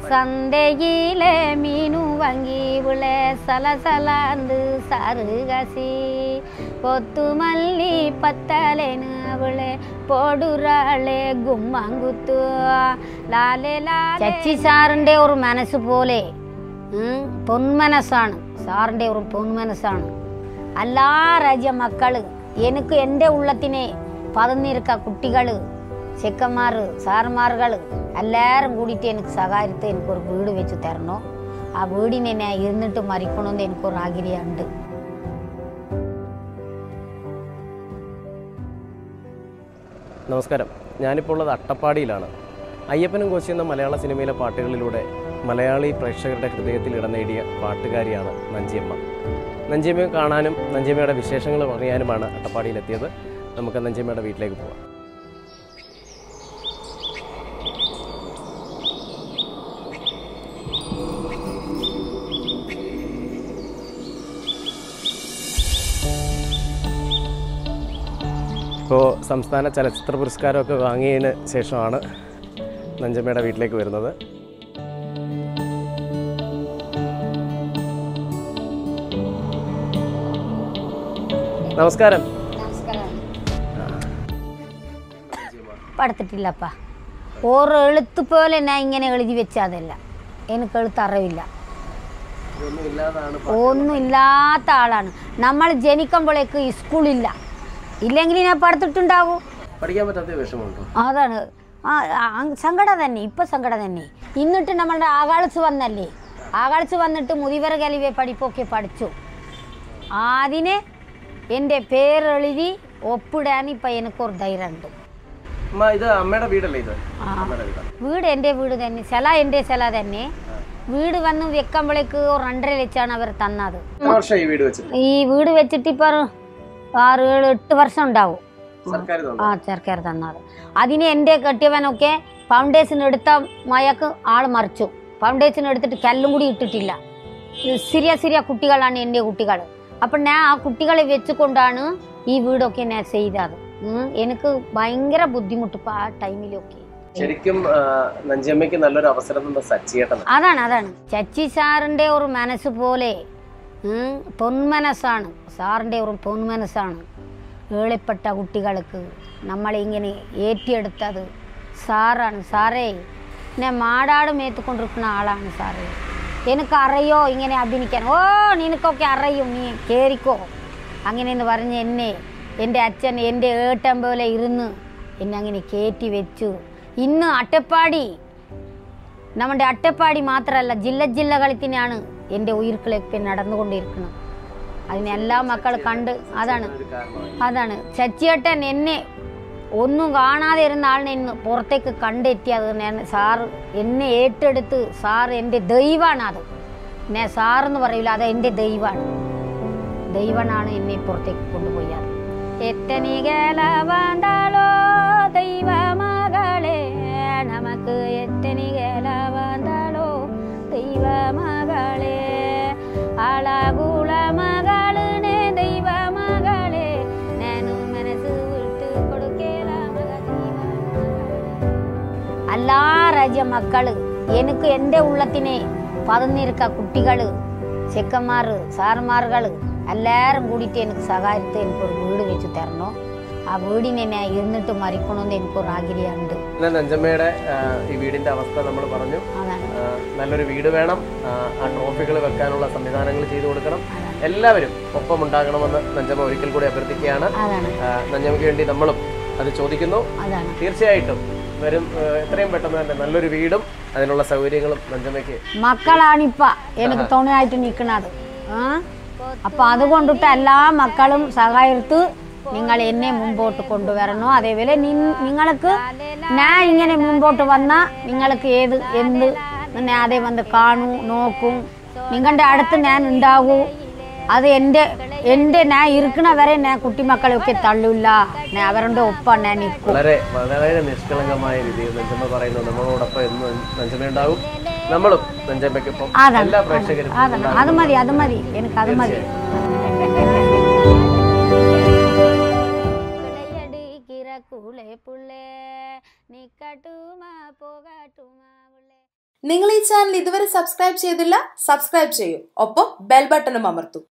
சந்தையிலே மீனு வாங்கி உள்ள சலசலாந்து சருகசி கொத்து மல்லி பத்தலேன்னு அவளെ പോടുറാളെ ഗുമ്മാങ്കുത്തു ലാലെ ചച്ചി സാറിൻ്റെ ഒരു മനസ്സ് പോലെ ഉം, പൊന്മനസ്സാണ് സാറിൻ്റെ ഒരു പൊന്മനസ്സാണ് എല്ലാ രാജ്യ മക്കള് എനിക്ക് എൻ്റെ ഉള്ളത്തിനെ പതിനിരുക്ക കുട്ടികള് ചെക്കന്മാർ സാറുമാറുകൾ എല്ലാവരും കൂടിയിട്ട് എനിക്ക് സഹായത്ത് എനിക്കൊരു വീട് വെച്ച് തരണോ ആ വീടിനെ ഞാൻ ഇരുന്നിട്ട് മരിക്കണമെന്ന് എനിക്കൊരു ആഗ്രഹമുണ്ട് നമസ്കാരം ഞാനിപ്പോൾ ഉള്ളത് അട്ടപ്പാടിയിലാണ് അയ്യപ്പനും കോശി എന്ന മലയാള സിനിമയിലെ പാട്ടുകളിലൂടെ മലയാളി പ്രേക്ഷകരുടെ ഹൃദയത്തിൽ ഇടം നേടിയ പാട്ടുകാരിയാണ് നഞ്ചിയമ്മ നഞ്ചിയമ്മയെ കാണാനും നഞ്ചിയമ്മയുടെ വിശേഷങ്ങൾ അറിയാനുമാണ് അട്ടപ്പാടിയിലെത്തിയത് നമുക്ക് നഞ്ചിയമ്മയുടെ വീട്ടിലേക്ക് പോവാം ഇപ്പോൾ സംസ്ഥാന ചലച്ചിത്ര പുരസ്കാരമൊക്കെ വാങ്ങിയതിന് ശേഷമാണ് നഞ്ചമ്മയുടെ വീട്ടിലേക്ക് വരുന്നത് നമസ്കാരം പഠിത്തിട്ടില്ലപ്പാ ഒരു എഴുത്ത് പോലെ ഞാൻ ഇങ്ങനെ എഴുതി വെച്ചതല്ല എനിക്ക് എഴുത്ത് അറിവില്ല ഇതൊന്നും ഇല്ലാതാണ് ഒന്നും ഇല്ലാത്ത ആളാണ് നമ്മൾ ജനിക്കുമ്പോഴേക്ക് സ്കൂളില്ല ഇല്ലെങ്കിൽ ഞാൻ പഠിത്തിട്ടുണ്ടാവും പഠിക്കാൻ പറ്റാത്ത വിഷമമുണ്ടോ അതാണ് ആ ആ, സങ്കടം തന്നെ ഇപ്പം സങ്കടം തന്നെ എന്നിട്ട് നമ്മളുടെ ആകാളിച്ച് വന്നല്ലേ ആകാളിച്ച് വന്നിട്ട് മുതിവർ കലിവെ പഠിപ്പൊക്കെ പഠിച്ചു അതിന് എൻ്റെ പേരെഴുതി ഒപ്പിടാൻ ഇപ്പം എനിക്കൊരു ധൈര്യമുണ്ട് അമ്മ ഇത് അമ്മയുടെ വീടല്ലേ ഇത് ആ. അമ്മയുടെ വീടാണ് വീട് എൻ്റെ വീട് തന്നെ സ്ഥല എൻ്റെ സ്ഥല തന്നെ വീട് വന്ന് വെക്കുമ്പോഴേക്ക് ഒരു രണ്ടര ലക്ഷമാണ് അവർ തന്നത് എത്ര വർഷം ഈ വീട് വെച്ചിട്ട് ഈ വീട് വെച്ചിട്ട് ഇപ്പം ആറ് ഏഴ് എട്ട് വർഷം ഉണ്ടാവും സർക്കാർ ആ സർക്കാർ തന്നത് അതിന് എൻ്റെ കെട്ടിയവനൊക്കെ ഫൗണ്ടേഷൻ എടുത്ത മയക്ക് ആൾ മറിച്ചു ഫൗണ്ടേഷൻ എടുത്തിട്ട് കല്ലും കൂടി ഇട്ടിട്ടില്ല ഇത് സിറിയ സിറിയ കുട്ടികളാണ് എൻ്റെ കുട്ടികൾ അപ്പം ഞാൻ ആ കുട്ടികളെ വെച്ചുകൊണ്ടാണ് ഈ വീടൊക്കെ ഞാൻ ചെയ്തത് ഉം. എനിക്ക് ഭയങ്കര ബുദ്ധിമുട്ട് ഇപ്പം ആ ടൈമിലൊക്കെ ശരിക്കും ആ, നഞ്ചിയമ്മയ്ക്ക് നല്ലൊരു അവസരം തന്ന സച്ചിയേട്ടനാണ് അതാണ് അതാണ് ചച്ചി സാറിൻ്റെ ഒരു മനസ്സ് പോലെ ഉം, പൊന്മനസ്സാണ് സാറിൻ്റെ ഒരു പൊന്മനസ്സാണ് ഏളിപ്പെട്ട കുട്ടികൾക്ക് നമ്മളിങ്ങനെ ഏറ്റിയെടുത്തത് സാറാണ് സാറേ ഞാൻ മാടാട് മേത്തുകൊണ്ടിരിക്കുന്ന ആളാണ് സാറേ എനിക്ക് അറിയോ ഇങ്ങനെ അഭിനയിക്കാൻ ഓ നിനക്കൊക്കെ അറിയും നീ കേറിക്കോ അങ്ങനെയെന്ന് പറഞ്ഞ് എന്നെ എൻ്റെ അച്ഛൻ എൻ്റെ ഏട്ടൻ പോലെ ഇരുന്ന് എന്നെ അങ്ങനെ കയറ്റി വെച്ചു ഇന്ന് അട്ടപ്പാടി നമ്മുടെ അട്ടപ്പാടി മാത്രമല്ല ജില്ല ജില്ലകളിൽ തന്നെയാണ് എൻ്റെ ഉയിർക്കളൊക്കെ നടന്നുകൊണ്ടിരിക്കുന്നത് അതിന് എല്ലാ മക്കൾ കണ്ട് അതാണ് ഒരു കാരണമായി അതാണ് ചച്ചിയേട്ടൻ എന്നെ ഒന്നും കാണാതെ ഇരുന്ന ആളിനെ ഇന്ന് പുറത്തേക്ക് കണ്ടെത്തിയത് ഞാൻ സാറ് എന്നെ ഏറ്റെടുത്ത് സാർ എൻ്റെ ദൈവമാണ് അത് ഞാൻ സാറെന്ന് പറയില്ല അത് എൻ്റെ ദൈവമാണ് ദൈവനാണ് എന്നെ പുറത്തേക്ക് കൊണ്ടുപോയത് എത്തനികല വந்தாളോ ദൈവമകളെ നമുക്ക് എത്തനികല വந்தாളോ ദൈവമകളെ അളകുള മകളെ ദൈവമകളെ ನಾನು ಮನಸ್ಸು ಬಿಟ್ಟು ಕೊಡುಕೇಲ ಮಗ എല്ലാ രാജ്യ മക്കള് എനിക്ക് എൻ്റെ ഉള്ളത്തിനെ പതിനിരുക്ക കുട്ടികള് ചെക്കന്മാർ സാറുമാറുകൾ എല്ലാവരും കൂടിയിട്ട് എനിക്ക് സഹായത്ത് എനിക്കൊരു വീട് വെച്ച് തരണോ ആ വീടിനെ ഞാൻ ഇരുന്നിട്ട് മരിക്കണമെന്ന് എനിക്കൊരു ആഗ്രഹമുണ്ട് പിന്നെ നഞ്ചമ്മയുടെ ആ, ഈ വീടിന്റെ അവസ്ഥ നമ്മൾ പറഞ്ഞു അതാണ് ആ, നല്ലൊരു വീട് വേണം ആ, ആ ട്രോഫികൾ വെക്കാനുള്ള സംവിധാനങ്ങൾ ചെയ്തു കൊടുക്കണം എല്ലാവരും ഒപ്പം ഉണ്ടാകണമെന്ന് നഞ്ചമ്മ ഒരിക്കൽ കൂടി അഭ്യർത്ഥിക്കുകയാണ് അതാണ് ആ, നഞ്ചമ്മയ്ക്ക് വേണ്ടി നമ്മളും അത് ചോദിക്കുന്നു അതാണ് തീർച്ചയായിട്ടും വരും ആ, എത്രയും പെട്ടെന്ന് തന്നെ നല്ലൊരു വീടും അതിനുള്ള സൗകര്യങ്ങളും നഞ്ചമ്മയ്ക്ക് മക്കളാണിപ്പ എനിക്ക് തുണയായിട്ട് നിൽക്കുന്നത് ആ അപ്പൊ അതുകൊണ്ടിട്ട് എല്ലാ മക്കളും സഹായത്ത് നിങ്ങൾ എന്നെ മുമ്പോട്ട് കൊണ്ടുവരണോ അതേപോലെ നി- നിങ്ങൾക്ക് ഞാൻ ഇങ്ങനെ മുമ്പോട്ട് വന്നാൽ നിങ്ങൾക്ക് ഏത് എന്ത് ഞാൻ അതേ വന്ന് കാണൂ നോക്കും നിങ്ങളുടെ അടുത്ത് ഞാൻ ഉണ്ടാകൂ അത് എൻ്റെ എൻ്റെ ഞാൻ ഇരിക്കണ വരെ ഞാൻ കുട്ടിമക്കളെയൊക്കെ തള്ളില്ല ഞാൻ അവരുടെ ഒപ്പം ഞാൻ നിൽക്കും വളരെ വളരെ നിഷ്കളങ്കമായ രീതിയിൽ നഞ്ചമ്മ പറയുന്നു നമ്മളോടൊപ്പം എന്നും നഞ്ചമ്മ ഉണ്ടാവും നമ്മളും നഞ്ചമ്മയ്ക്കൊപ്പം അതാണ് എല്ലാ പ്രേക്ഷകരും അതാണ് അത് മതി അത് മതി എനിക്ക് അത് മതി കുളയടിക്കിற കുളെ പുള്ളേ നിക്കട്ടുമാ പോകട്ടുമാ നിങ്ങൾ ഈ ചാനൽ ഇതുവരെ സബ്സ്ക്രൈബ് ചെയ്തില്ല സബ്സ്ക്രൈബ് ചെയ്യൂ ഒപ്പം ബെൽ ബട്ടണും അമർത്തൂ